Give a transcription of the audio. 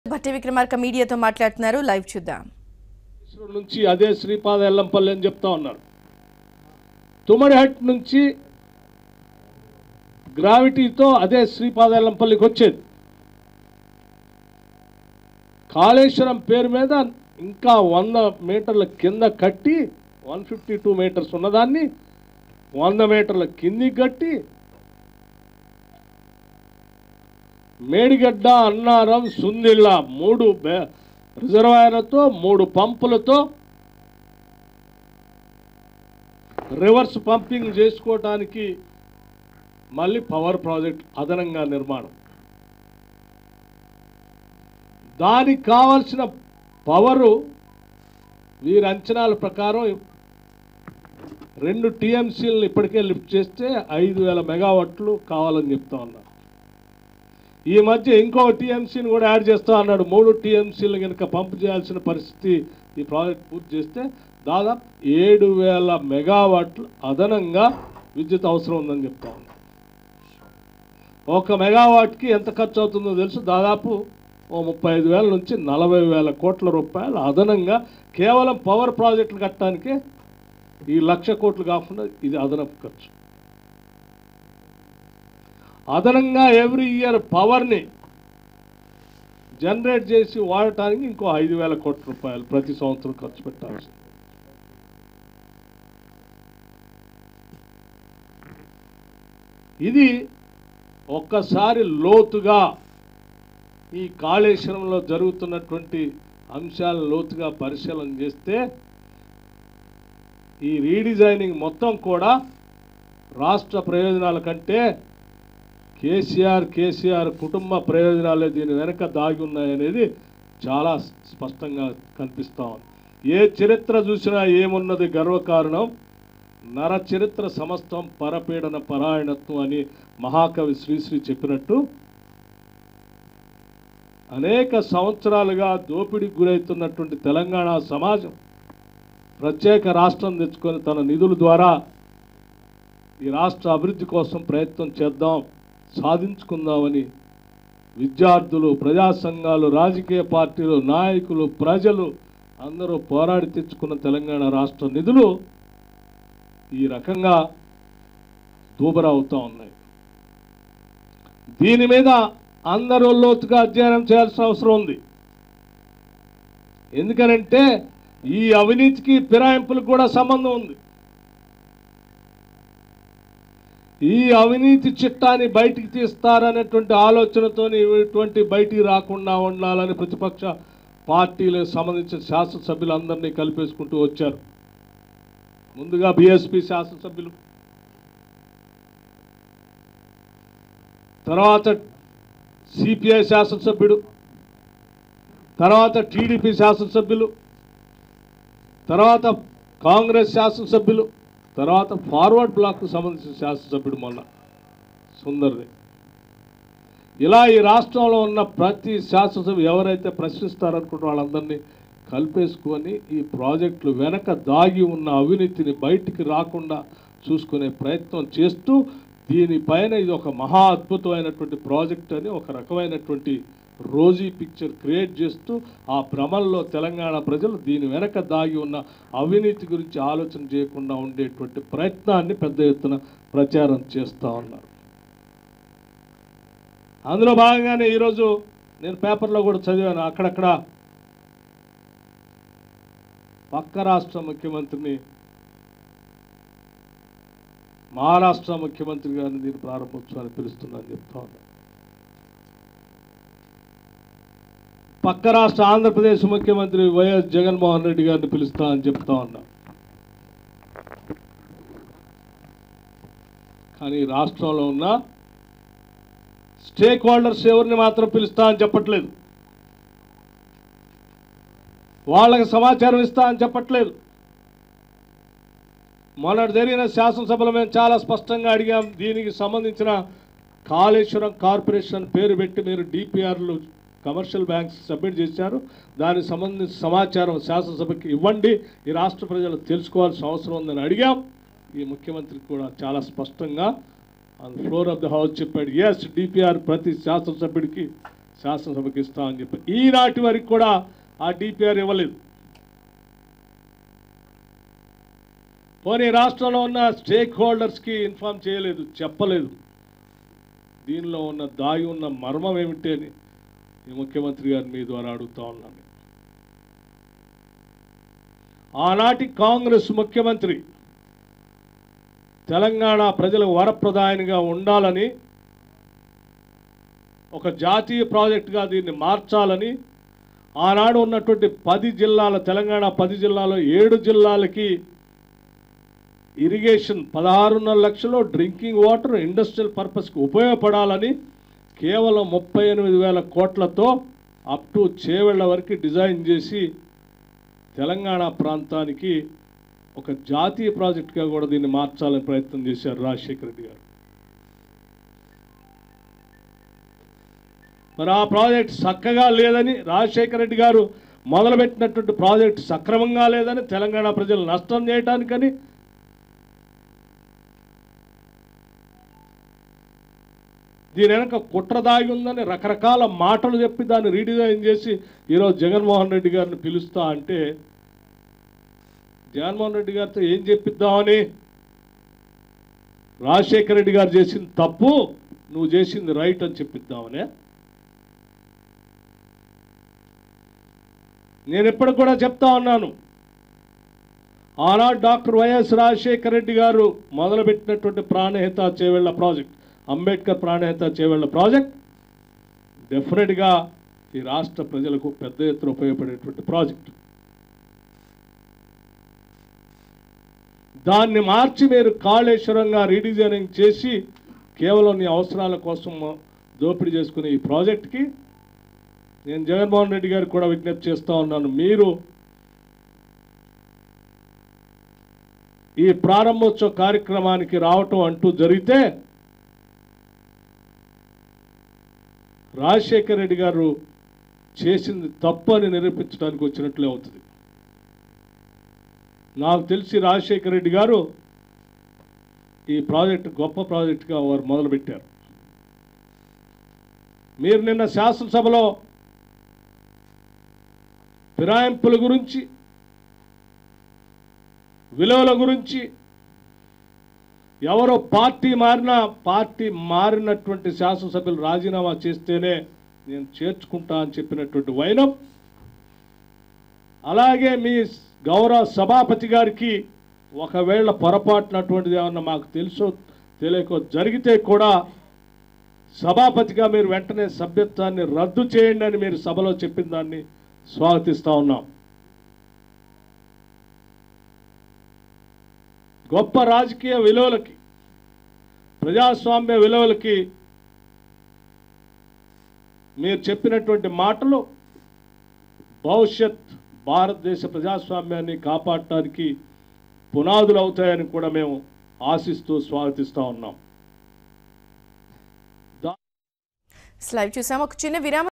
భట్టి విక్రమార్క మీడియాతో మాట్లాడుతున్నారు లైవ్ చూద్దాం మైసూరు నుంచి అదే శ్రీపాద ఎల్లంపల్లి అని చెప్తా ఉన్నారు తుమ్మడిహట్ నుంచి గ్రావిటీతో అదే శ్రీపాద ఎల్లంపల్లికి వచ్చేది కాళేశ్వరం పేరు మీద ఇంకా వంద మీటర్ల కింద కట్టి వన్ ఫిఫ్టీ టూ మీటర్స్ ఉన్నదాన్ని వంద మీటర్ల కిందికి కట్టి మేడిగడ్డ అన్నారం సుందిళ్ళ మూడు బే- రిజర్వాయర్లతో మూడు పంపులతో రివర్స్ పంపింగ్ చేసుకోవటానికి మళ్ళీ పవర్ ప్రాజెక్ట్ అదనంగా నిర్మాణం దానికి కావలసిన పవరు వీరి అంచనాల ప్రకారం రెండు టీఎంసీలను ఇప్పటికే లిఫ్ట్ చేస్తే ఐదు వేల మెగావాట్లు కావాలని చెప్తా ఉన్నారు ఈ మధ్య ఇంకో టీఎంసీని కూడా యాడ్ చేస్తా అన్నాడు మూడు టీఎంసీలు కనుక పంపు చేయాల్సిన పరిస్థితి ఈ ప్రాజెక్ట్ పూర్తి చేస్తే దాదాపు ఏడు వేల మెగావాట్లు అదనంగా విద్యుత్ అవసరం ఉందని చెప్తా ఉన్నాడు ఒక మెగావాట్కి ఎంత ఖర్చు అవుతుందో తెలుసు దాదాపు ఓ ముప్పై ఐదు వేల నుంచి నలభై వేల కోట్ల రూపాయలు అదనంగా కేవలం పవర్ ప్రాజెక్టులు కట్టడానికే ఈ లక్ష కోట్లు కాకుండా ఇది అదనపు ఖర్చు అదనంగా ఎవ్రీ ఇయర్ పవర్ని జనరేట్ చేసి వాడటానికి ఇంకో ఐదు వేల కోట్ల రూపాయలు ప్రతి సంవత్సరం ఖర్చు పెట్టాల్సి ఇది ఒక్కసారి లోతుగా ఈ కాళేశ్వరంలో జరుగుతున్నటువంటి అంశాలను లోతుగా పరిశీలన చేస్తే ఈ రీడిజైనింగ్ మొత్తం కూడా రాష్ట్ర ప్రయోజనాల కంటే కేసీఆర్ కేసీఆర్ కుటుంబ ప్రయోజనాలే దీని వెనక దాగి ఉన్నాయనేది చాలా స్పష్టంగా కనిపిస్తా ఉంది ఏ చరిత్ర చూసినా ఏమున్నది గర్వకారణం నర చరిత్ర సమస్తం పరపీడన పరాయణత్వం అని మహాకవి శ్రీశ్రీ చెప్పినట్టు అనేక సంవత్సరాలుగా దోపిడీకి గురవుతున్నటువంటి తెలంగాణ సమాజం ప్రత్యేక రాష్ట్రం తెచ్చుకొని తన నిధుల ద్వారా ఈ రాష్ట్ర అభివృద్ధి కోసం ప్రయత్నం చేద్దాం సాధించుకుందామని విద్యార్థులు ప్రజా సంఘాలు రాజకీయ పార్టీలు నాయకులు ప్రజలు అందరూ పోరాడి తెచ్చుకున్న తెలంగాణ రాష్ట్ర నిధులు ఈ రకంగా దూబరా అవుతా ఉన్నాయి దీని మీద అందరూ లోతుగా అధ్యయనం చేయాల్సిన అవసరం ఉంది ఎందుకనంటే ఈ అవినీతికి ఫిరాయింపులకు కూడా సంబంధం ఉంది ఈ అవినీతి చిట్టాన్ని బయటికి తీస్తారనేటువంటి ఆలోచనతో ఇటువంటి బయటికి రాకుండా ఉండాలని ప్రతిపక్ష పార్టీలకు సంబంధించిన శాసనసభ్యులందరినీ కలిపేసుకుంటూ వచ్చారు ముందుగా బీఎస్పీ శాసనసభ్యులు తర్వాత సిపిఐ శాసనసభ్యుడు తర్వాత టీడీపీ శాసనసభ్యులు తర్వాత కాంగ్రెస్ శాసనసభ్యులు తర్వాత ఫార్వర్డ్ బ్లాక్కు సంబంధించిన శాసనసభ్యుడు మొన్న సుందర్ని ఇలా ఈ రాష్ట్రంలో ఉన్న ప్రతి శాసనసభ్యు ఎవరైతే ప్రశ్నిస్తారనుకుంటే వాళ్ళందరినీ కలిపేసుకొని ఈ ప్రాజెక్టులు వెనక దాగి ఉన్న అవినీతిని బయటికి రాకుండా చూసుకునే ప్రయత్నం చేస్తూ దీనిపైన ఇది ఒక మహా అద్భుతమైనటువంటి ప్రాజెక్ట్ అని ఒక రకమైనటువంటి రోజీ పిక్చర్ క్రియేట్ చేస్తూ ఆ భ్రమంలో తెలంగాణ ప్రజలు దీని వెనక దాగి ఉన్న అవినీతి గురించి ఆలోచన చేయకుండా ఉండేటువంటి ప్రయత్నాన్ని పెద్ద ఎత్తున ప్రచారం చేస్తూ ఉన్నారు అందులో భాగంగానే ఈరోజు నేను పేపర్లో కూడా చదివాను అక్కడక్కడ పక్క రాష్ట్ర ముఖ్యమంత్రిని మహారాష్ట్ర ముఖ్యమంత్రి గారిని దీని ప్రారంభోత్సవాన్ని పిలుస్తున్నాను చెప్తా ఉన్నా పక్క రాష్ట్ర ఆంధ్రప్రదేశ్ ముఖ్యమంత్రి వైఎస్ జగన్మోహన్ రెడ్డి గారిని పిలుస్తా అని చెప్తా ఉన్నా కానీ రాష్ట్రంలో ఉన్న స్టేక్ హోల్డర్స్ ఎవరిని మాత్రం పిలుస్తా అని చెప్పట్లేదు వాళ్ళకి సమాచారం ఇస్తా అని చెప్పట్లేదు మొన్నటి జరిగిన శాసనసభలో మేము చాలా స్పష్టంగా అడిగాం దీనికి సంబంధించిన కాళేశ్వరం కార్పొరేషన్ పేరు పెట్టి మీరు డిపిఆర్లు కమర్షియల్ బ్యాంక్స్ సబ్మిట్ చేశారు దానికి సంబంధించిన సమాచారం శాసనసభకి ఇవ్వండి ఈ రాష్ట్ర ప్రజలు తెలుసుకోవాల్సిన అవసరం ఉందని అడిగాం ఈ ముఖ్యమంత్రి కూడా చాలా స్పష్టంగా on floor of the house చెప్పాడు ఎస్ డిపిఆర్ ప్రతి శాసనసభ్యుడికి శాసనసభకి ఇస్తామని చెప్పి ఈనాటి వరకు కూడా ఆ డిపిఆర్ ఇవ్వలేదు పోనీ రాష్ట్రంలో ఉన్న స్టేక్ హోల్డర్స్కి ఇన్ఫామ్ చేయలేదు చెప్పలేదు దీనిలో ఉన్న దాగి ఉన్న మర్మం ఏమిటి అని ఈ ముఖ్యమంత్రి గారిని మీ ద్వారా అడుగుతా ఉన్నాను ఆనాటి కాంగ్రెస్ ముఖ్యమంత్రి తెలంగాణ ప్రజలకు వరప్రదాయనిగా ఉండాలని ఒక జాతీయ ప్రాజెక్టుగా దీన్ని మార్చాలని ఆనాడు ఉన్నటువంటి పది జిల్లాల తెలంగాణ పది జిల్లాలో ఏడు జిల్లాలకి ఇరిగేషన్ పదహారున్నర లక్షలు డ్రింకింగ్ వాటర్ ఇండస్ట్రియల్ పర్పస్కి ఉపయోగపడాలని కేవలం ముప్పై ఎనిమిది వేల కోట్లతో అప్ టు చేవెళ్ల వరకు డిజైన్ చేసి తెలంగాణ ప్రాంతానికి ఒక జాతీయ ప్రాజెక్టుగా కూడా దీన్ని మార్చాలని ప్రయత్నం చేశారు రాజశేఖర రెడ్డి గారు మరి ఆ ప్రాజెక్ట్ చక్కగా లేదని రాజశేఖర రెడ్డి గారు మొదలుపెట్టినటువంటి ప్రాజెక్ట్ సక్రమంగా లేదని తెలంగాణ ప్రజలు నష్టం చేయటానికని దీని వెనక కుట్ర దాగి ఉందని రకరకాల మాటలు చెప్పి దాన్ని రీడిజైన్ చేసి ఈరోజు జగన్మోహన్ రెడ్డి గారిని పిలుస్తా అంటే జగన్మోహన్ రెడ్డి గారితో ఏం చెప్పిద్దామని రాజశేఖర రెడ్డి గారు చేసింది తప్పు నువ్వు చేసింది రైట్ అని చెప్పిద్దామనే నేను ఎప్పుడు కూడా చెప్తా ఉన్నాను ఆనాడు డాక్టర్ వైఎస్ రాజశేఖర రెడ్డి గారు మొదలుపెట్టినటువంటి ప్రాణహిత చేవెళ్ల ప్రాజెక్ట్ అంబేద్కర్ ప్రాణహిత చేవెళ్ల ప్రాజెక్ట్ డెఫినెట్గా ఈ రాష్ట్ర ప్రజలకు పెద్ద ఎత్తున ఉపయోగపడేటువంటి ప్రాజెక్ట్ దాన్ని మార్చి మీరు కాళేశ్వరంగా రీడిజైనింగ్ చేసి కేవలం నీ అవసరాల కోసం దోపిడీ చేసుకునే ఈ ప్రాజెక్ట్కి నేను జగన్మోహన్ రెడ్డి గారికి కూడా విజ్ఞప్తి చేస్తూ ఉన్నాను మీరు ఈ ప్రారంభోత్సవ కార్యక్రమానికి రావటం అంటూ జరిగితే రాజశేఖర రెడ్డి గారు చేసింది తప్పు అని నిరూపించడానికి వచ్చినట్లే అవుతుంది నాకు తెలిసి రాజశేఖర రెడ్డి గారు ఈ ప్రాజెక్ట్ గొప్ప ప్రాజెక్టుగా వారు మొదలుపెట్టారు మీరు నిన్న శాసనసభలో ఫిరాయింపుల గురించి విలువల గురించి ఎవరో పార్టీ మారినా పార్టీ మారినటువంటి శాసనసభ్యులు రాజీనామా చేస్తేనే నేను చేర్చుకుంటా అని చెప్పినటువంటి వైనం అలాగే మీ గౌరవ సభాపతి గారికి ఒకవేళ పొరపాటునటువంటిది ఏమన్నా మాకు తెలుసో తెలియకో జరిగితే కూడా సభాపతిగా మీరు వెంటనే సభ్యత్వాన్ని రద్దు చేయండి అని మీరు సభలో చెప్పిన దాన్ని స్వాగతిస్తా ఉన్నాం గొప్ప రాజకీయ విలువలకి ప్రజాస్వామ్య విలువలకి మీరు చెప్పినటువంటి మాటలు భవిష్యత్ భారతదేశ ప్రజాస్వామ్యాన్ని కాపాడటానికి పునాదులు అవుతాయని కూడా మేము ఆశిస్తూ స్వాగతిస్తూ ఉన్నాం లైవ్ చూసాం ఒక చిన్న విరామం